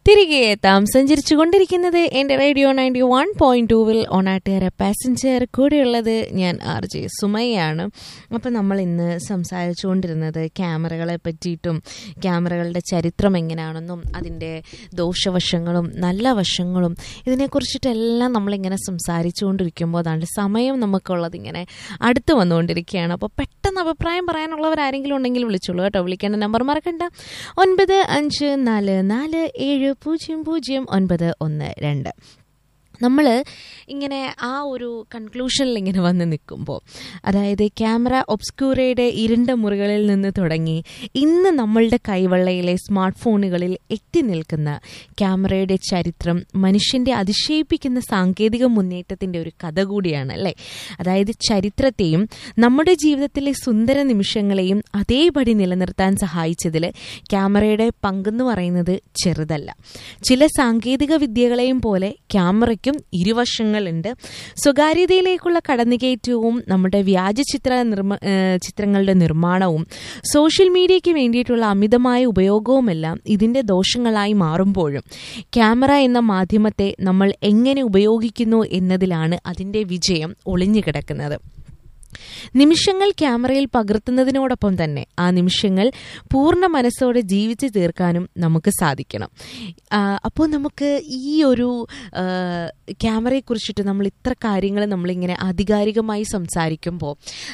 തിരികെ എത്താം സഞ്ചരിച്ചു കൊണ്ടിരിക്കുന്നത് എൻ്റെ റേഡിയോ നയൻറ്റി വൺ പോയിന്റ് ടൂവിൽ ഓണാട്ടുകാര പാസഞ്ചർ കൂടെയുള്ളത് ഞാൻ ആർ ജെ സുമയാണ് അപ്പം നമ്മൾ ഇന്ന് സംസാരിച്ചുകൊണ്ടിരുന്നത് ക്യാമറകളെ പറ്റിയിട്ടും ക്യാമറകളുടെ ചരിത്രം എങ്ങനെയാണെന്നും അതിൻ്റെ ദോഷവശങ്ങളും നല്ല വശങ്ങളും ഇതിനെക്കുറിച്ചിട്ടെല്ലാം നമ്മളിങ്ങനെ സംസാരിച്ചുകൊണ്ടിരിക്കുമ്പോൾ അതാണ്ട് സമയം നമുക്കുള്ളത് ഇങ്ങനെ അടുത്ത് വന്നുകൊണ്ടിരിക്കുകയാണ് അപ്പോൾ പെട്ടെന്ന് അഭിപ്രായം പറയാനുള്ളവരാരെങ്കിലും ഉണ്ടെങ്കിൽ വിളിച്ചോളൂ കേട്ടോ വിളിക്കേണ്ട നമ്പർ മറക്കണ്ട ഒൻപത് അഞ്ച് നാല് നാല് ഏഴ് പൂജ്യം പൂജ്യം ഒൻപത് ഒന്ന് രണ്ട് നമ്മൾ ഇങ്ങനെ ആ ഒരു കൺക്ലൂഷനിൽ ഇങ്ങനെ വന്ന് നിൽക്കുമ്പോൾ അതായത് ക്യാമറ ഒബ്സ്ക്യൂറയുടെ ഇരുണ്ട മുറികളിൽ നിന്ന് തുടങ്ങി ഇന്ന് നമ്മളുടെ കൈവെള്ളയിലെ സ്മാർട്ട് ഫോണുകളിൽ എത്തി നിൽക്കുന്ന ക്യാമറയുടെ ചരിത്രം മനുഷ്യൻ്റെ അതിശയിപ്പിക്കുന്ന സാങ്കേതിക മുന്നേറ്റത്തിൻ്റെ ഒരു കഥ കൂടിയാണ് അല്ലേ അതായത് ചരിത്രത്തെയും നമ്മുടെ ജീവിതത്തിലെ സുന്ദര നിമിഷങ്ങളെയും അതേപടി നിലനിർത്താൻ സഹായിച്ചതിൽ ക്യാമറയുടെ പങ്കെന്ന് പറയുന്നത് ചെറുതല്ല ചില സാങ്കേതിക വിദ്യകളെയും പോലെ ക്യാമറയ്ക്കും ഇരുവശങ്ങളുണ്ട് സ്വകാര്യതയിലേക്കുള്ള കടന്നുകയറ്റവും നമ്മുടെ വ്യാജ ചിത്ര നിർമ്മ ഏഹ് ചിത്രങ്ങളുടെ നിർമ്മാണവും സോഷ്യൽ മീഡിയയ്ക്ക് വേണ്ടിയിട്ടുള്ള അമിതമായ ഉപയോഗവുമെല്ലാം ഇതിൻ്റെ ദോഷങ്ങളായി മാറുമ്പോഴും ക്യാമറ എന്ന മാധ്യമത്തെ നമ്മൾ എങ്ങനെ ഉപയോഗിക്കുന്നു എന്നതിലാണ് അതിൻ്റെ വിജയം ഒളിഞ്ഞു കിടക്കുന്നത് നിമിഷങ്ങൾ ക്യാമറയിൽ പകർത്തുന്നതിനോടൊപ്പം തന്നെ ആ നിമിഷങ്ങൾ പൂർണ്ണ മനസ്സോടെ ജീവിച്ചു തീർക്കാനും നമുക്ക് സാധിക്കണം അപ്പോൾ നമുക്ക് ഈ ഒരു ക്യാമറയെക്കുറിച്ചിട്ട് നമ്മൾ ഇത്ര കാര്യങ്ങൾ നമ്മളിങ്ങനെ ആധികാരികമായി സംസാരിക്കുമ്പോൾ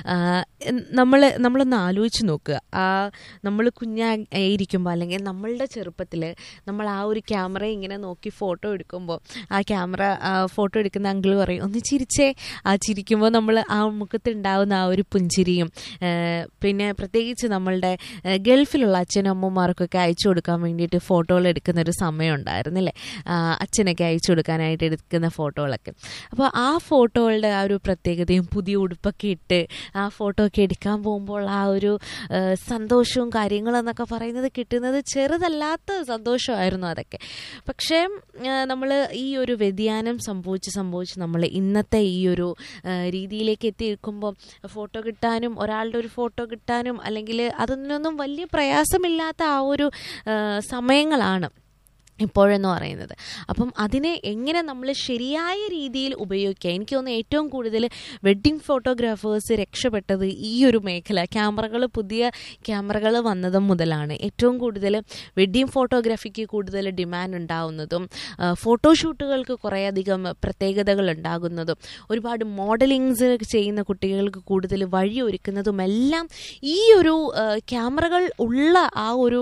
നമ്മൾ നമ്മളൊന്ന് ആലോചിച്ച് നോക്കുക ആ നമ്മൾ കുഞ്ഞായിരിക്കുമ്പോൾ അല്ലെങ്കിൽ നമ്മളുടെ ചെറുപ്പത്തിൽ നമ്മൾ ആ ഒരു ക്യാമറ ഇങ്ങനെ നോക്കി ഫോട്ടോ എടുക്കുമ്പോൾ ആ ക്യാമറ ഫോട്ടോ എടുക്കുന്ന അങ്കിൾ പറയും ഒന്ന് ചിരിച്ചേ ആ ചിരിക്കുമ്പോൾ നമ്മൾ ആ മുഖത്ത് ഉണ്ടാവുന്ന ആ ഒരു പുഞ്ചിരിയും പിന്നെ പ്രത്യേകിച്ച് നമ്മളുടെ ഗൾഫിലുള്ള അച്ഛനും അമ്മമാർക്കൊക്കെ അയച്ചു കൊടുക്കാൻ വേണ്ടിയിട്ട് ഫോട്ടോകൾ എടുക്കുന്ന ഒരു സമയം ഉണ്ടായിരുന്നില്ലേ അച്ഛനൊക്കെ അയച്ചു കൊടുക്കാനായിട്ട് എടുക്കുന്ന ഫോട്ടോകളൊക്കെ അപ്പോൾ ആ ഫോട്ടോകളുടെ ആ ഒരു പ്രത്യേകതയും പുതിയ ഉടുപ്പൊക്കെ ഇട്ട് ആ ഫോട്ടോ ഒക്കെ എടുക്കാൻ പോകുമ്പോൾ ആ ഒരു സന്തോഷവും കാര്യങ്ങളും എന്നൊക്കെ പറയുന്നത് കിട്ടുന്നത് ചെറുതല്ലാത്ത സന്തോഷമായിരുന്നു അതൊക്കെ പക്ഷേ നമ്മൾ ഈ ഒരു വ്യതിയാനം സംഭവിച്ച് സംഭവിച്ച് നമ്മൾ ഇന്നത്തെ ഈ ഒരു രീതിയിലേക്ക് എത്തിയിരിക്കുമ്പോൾ ഫോട്ടോ കിട്ടാനും ഒരാളുടെ ഒരു ഫോട്ടോ കിട്ടാനും അല്ലെങ്കിൽ അതൊന്നും വലിയ പ്രയാസമില്ലാത്ത ആ ഒരു സമയങ്ങളാണ് ഇപ്പോഴെന്ന് പറയുന്നത് അപ്പം അതിനെ എങ്ങനെ നമ്മൾ ശരിയായ രീതിയിൽ ഉപയോഗിക്കുക എനിക്ക് തോന്നുന്നു ഏറ്റവും കൂടുതൽ വെഡ്ഡിങ് ഫോട്ടോഗ്രാഫേഴ്സ് രക്ഷപ്പെട്ടത് ഈ ഒരു മേഖല ക്യാമറകൾ പുതിയ ക്യാമറകൾ വന്നത് മുതലാണ് ഏറ്റവും കൂടുതൽ വെഡ്ഡിങ് ഫോട്ടോഗ്രാഫിക്ക് കൂടുതൽ ഡിമാൻഡ് ഉണ്ടാവുന്നതും ഫോട്ടോഷൂട്ടുകൾക്ക് കുറേയധികം പ്രത്യേകതകൾ ഉണ്ടാകുന്നതും ഒരുപാട് മോഡലിങ്സ് ചെയ്യുന്ന കുട്ടികൾക്ക് കൂടുതൽ വഴിയൊരുക്കുന്നതുമെല്ലാം ഈ ഒരു ക്യാമറകൾ ഉള്ള ആ ഒരു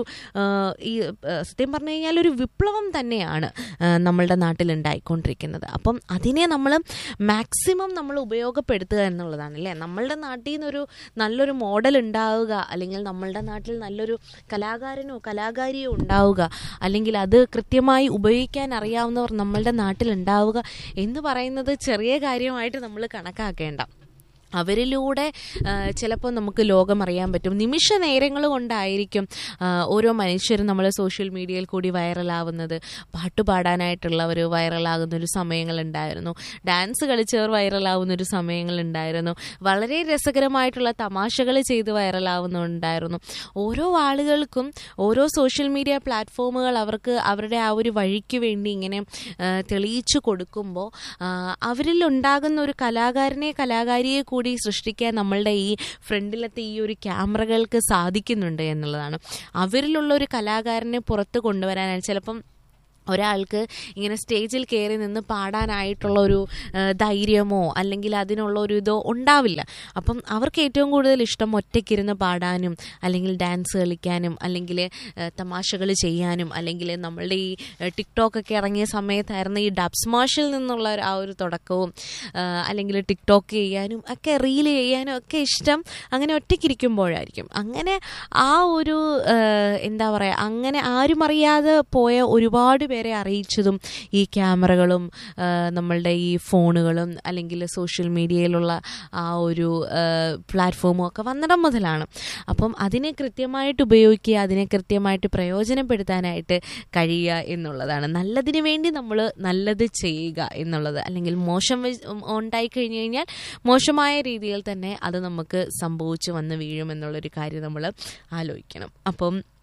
ഈ സത്യം പറഞ്ഞു കഴിഞ്ഞാൽ ഒരു വിപ്ലവം വിപ്ലവം തന്നെയാണ് നമ്മളുടെ നാട്ടിൽ ഉണ്ടായിക്കൊണ്ടിരിക്കുന്നത് അപ്പം അതിനെ നമ്മൾ മാക്സിമം നമ്മൾ ഉപയോഗപ്പെടുത്തുക എന്നുള്ളതാണ് അല്ലേ നമ്മളുടെ നാട്ടിൽ നിന്നൊരു നല്ലൊരു മോഡൽ ഉണ്ടാവുക അല്ലെങ്കിൽ നമ്മളുടെ നാട്ടിൽ നല്ലൊരു കലാകാരനോ കലാകാരിയോ ഉണ്ടാവുക അല്ലെങ്കിൽ അത് കൃത്യമായി ഉപയോഗിക്കാൻ അറിയാവുന്നവർ നമ്മളുടെ നാട്ടിൽ ഉണ്ടാവുക എന്ന് പറയുന്നത് ചെറിയ കാര്യമായിട്ട് നമ്മൾ കണക്കാക്കേണ്ട അവരിലൂടെ ചിലപ്പോൾ നമുക്ക് ലോകം അറിയാൻ പറ്റും നിമിഷ നേരങ്ങൾ കൊണ്ടായിരിക്കും ഓരോ മനുഷ്യരും നമ്മൾ സോഷ്യൽ മീഡിയയിൽ കൂടി വൈറലാവുന്നത് പാട്ട് പാടാനായിട്ടുള്ളവർ വൈറലാകുന്ന ഒരു സമയങ്ങളുണ്ടായിരുന്നു ഡാൻസ് കളിച്ചവർ വൈറലാവുന്ന ഒരു സമയങ്ങളുണ്ടായിരുന്നു വളരെ രസകരമായിട്ടുള്ള തമാശകൾ ചെയ്ത് വൈറലാവുന്നുണ്ടായിരുന്നു ഓരോ ആളുകൾക്കും ഓരോ സോഷ്യൽ മീഡിയ പ്ലാറ്റ്ഫോമുകൾ അവർക്ക് അവരുടെ ആ ഒരു വഴിക്ക് വേണ്ടി ഇങ്ങനെ തെളിയിച്ചു കൊടുക്കുമ്പോൾ അവരിൽ ഉണ്ടാകുന്ന ഒരു കലാകാരനെ കലാകാരിയെ കൂടി സൃഷ്ടിക്കാൻ നമ്മളുടെ ഈ ഫ്രണ്ടിലത്തെ ഈ ഒരു ക്യാമറകൾക്ക് സാധിക്കുന്നുണ്ട് എന്നുള്ളതാണ് അവരിലുള്ള ഒരു കലാകാരനെ പുറത്ത് കൊണ്ടുവരാനാണ് ചിലപ്പം ഒരാൾക്ക് ഇങ്ങനെ സ്റ്റേജിൽ കയറി നിന്ന് പാടാനായിട്ടുള്ള ഒരു ധൈര്യമോ അല്ലെങ്കിൽ അതിനുള്ള ഒരു ഇതോ ഉണ്ടാവില്ല അപ്പം അവർക്ക് ഏറ്റവും കൂടുതൽ ഇഷ്ടം ഒറ്റയ്ക്കിരുന്ന് പാടാനും അല്ലെങ്കിൽ ഡാൻസ് കളിക്കാനും അല്ലെങ്കിൽ തമാശകൾ ചെയ്യാനും അല്ലെങ്കിൽ നമ്മളുടെ ഈ ടിക്ടോക്കൊക്കെ ഇറങ്ങിയ സമയത്തായിരുന്നു ഈ ഡബ് സ്മാഷിൽ നിന്നുള്ള ആ ഒരു തുടക്കവും അല്ലെങ്കിൽ ടിക്ടോക്ക് ചെയ്യാനും ഒക്കെ റീൽ ചെയ്യാനും ഒക്കെ ഇഷ്ടം അങ്ങനെ ഒറ്റയ്ക്കിരിക്കുമ്പോഴായിരിക്കും അങ്ങനെ ആ ഒരു എന്താ പറയുക അങ്ങനെ ആരും അറിയാതെ പോയ ഒരുപാട് പേരെ അറിയിച്ചതും ഈ ക്യാമറകളും നമ്മളുടെ ഈ ഫോണുകളും അല്ലെങ്കിൽ സോഷ്യൽ മീഡിയയിലുള്ള ആ ഒരു പ്ലാറ്റ്ഫോമും ഒക്കെ വന്നിടം മുതലാണ് അപ്പം അതിനെ കൃത്യമായിട്ട് ഉപയോഗിക്കുക അതിനെ കൃത്യമായിട്ട് പ്രയോജനപ്പെടുത്താനായിട്ട് കഴിയുക എന്നുള്ളതാണ് നല്ലതിന് വേണ്ടി നമ്മൾ നല്ലത് ചെയ്യുക എന്നുള്ളത് അല്ലെങ്കിൽ മോശം ഉണ്ടായി കഴിഞ്ഞു കഴിഞ്ഞാൽ മോശമായ രീതിയിൽ തന്നെ അത് നമുക്ക് സംഭവിച്ചു വന്ന് വീഴുമെന്നുള്ളൊരു കാര്യം നമ്മൾ ആലോചിക്കണം അപ്പം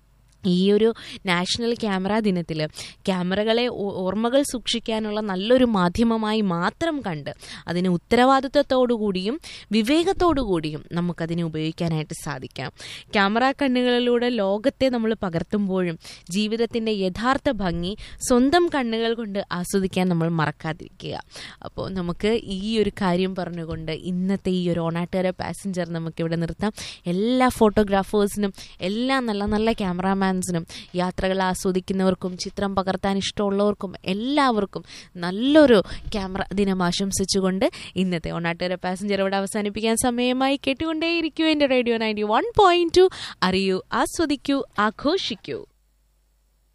ഈ ഒരു നാഷണൽ ക്യാമറ ദിനത്തിൽ ക്യാമറകളെ ഓ- ഓർമ്മകൾ സൂക്ഷിക്കാനുള്ള നല്ലൊരു മാധ്യമമായി മാത്രം കണ്ട് അതിന് ഉത്തരവാദിത്വത്തോടുകൂടിയും വിവേകത്തോടുകൂടിയും നമുക്കതിനെ ഉപയോഗിക്കാനായിട്ട് സാധിക്കാം ക്യാമറ കണ്ണുകളിലൂടെ ലോകത്തെ നമ്മൾ പകർത്തുമ്പോഴും ജീവിതത്തിൻ്റെ യഥാർത്ഥ ഭംഗി സ്വന്തം കണ്ണുകൾ കൊണ്ട് ആസ്വദിക്കാൻ നമ്മൾ മറക്കാതിരിക്കുക അപ്പോൾ നമുക്ക് ഈ ഒരു കാര്യം പറഞ്ഞുകൊണ്ട് ഇന്നത്തെ ഈ ഒരു ഓണാട്ടുകര പാസഞ്ചർ നമുക്കിവിടെ നിർത്താം എല്ലാ ഫോട്ടോഗ്രാഫേഴ്സിനും എല്ലാ നല്ല നല്ല ക്യാമറാമാൻസിനും യാത്രകൾ ആസ്വദിക്കുന്നവർക്കും ചിത്രം പകർത്താൻ ഇഷ്ടമുള്ളവർക്കും എല്ലാവർക്കും നല്ലൊരു ക്യാമറ ദിനം ആശംസിച്ചുകൊണ്ട് ഇന്നത്തെ ഓണാട്ടുകര പാസഞ്ചർ ഇവിടെ അവസാനിപ്പിക്കാൻ സമയമായി കേട്ടുകൊണ്ടേയിരിക്കൂ എൻ്റെ radio ninety one point two അറിയൂ ആസ്വദിക്കൂ ആഘോഷിക്കൂ